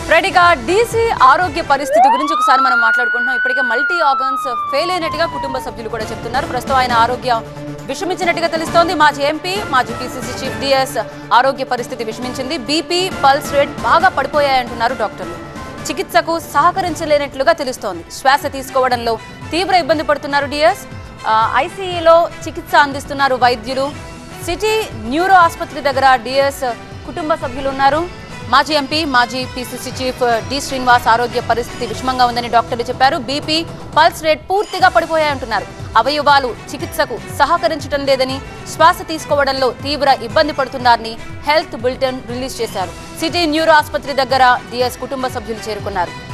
రెడీగా డీసీ ఆరోగ్య పరిస్థితి గురించి ఒకసారి మనం మాట్లాడుకుంటున్నాం ఇప్పటికే మల్టీ ఆర్గన్స్ ఫెయిల్ అయినట్టుగా కుటుంబ సభ్యులు కూడా చెప్తున్నారు ప్రస్తుతం ఆయన ఆరోగ్యం విషమించినట్టుగా తెలుస్తోంది మాజీ ఎంపీ మాజీ పీసీసీ చీఫ్ డిఎస్ ఆరోగ్య పరిస్థితి విషమించింది బీపీ పల్స్ రేట్ బాగా పడిపోయాయంటున్నారు డాక్టర్లు చికిత్సకు సహకరించలేనట్లుగా తెలుస్తోంది శ్వాస తీసుకోవడంలో తీవ్ర ఇబ్బంది పడుతున్నారు డిఎస్ ఐసీఈలో చికిత్స అందిస్తున్నారు వైద్యులు సిటీ న్యూరో ఆసుపత్రి దగ్గర డిఎస్ కుటుంబ సభ్యులు ఉన్నారు మాజీ ఎంపీ మాజీ పీసీసీ చీఫ్ డి శ్రీనివాస్ ఆరోగ్య పరిస్థితి విషమంగా ఉందని డాక్టర్లు చెప్పారు బీపీ పల్స్ రేట్ పూర్తిగా పడిపోయాయంటున్నారు అవయవాలు చికిత్సకు సహకరించడం లేదని శ్వాస తీసుకోవడంలో తీవ్ర ఇబ్బంది పడుతున్నారని హెల్త్ బులెటిన్ రిలీజ్ చేశారు సిటీ న్యూరో ఆసుపత్రి దగ్గర డిఎస్ కుటుంబ సభ్యులు చేరుకున్నారు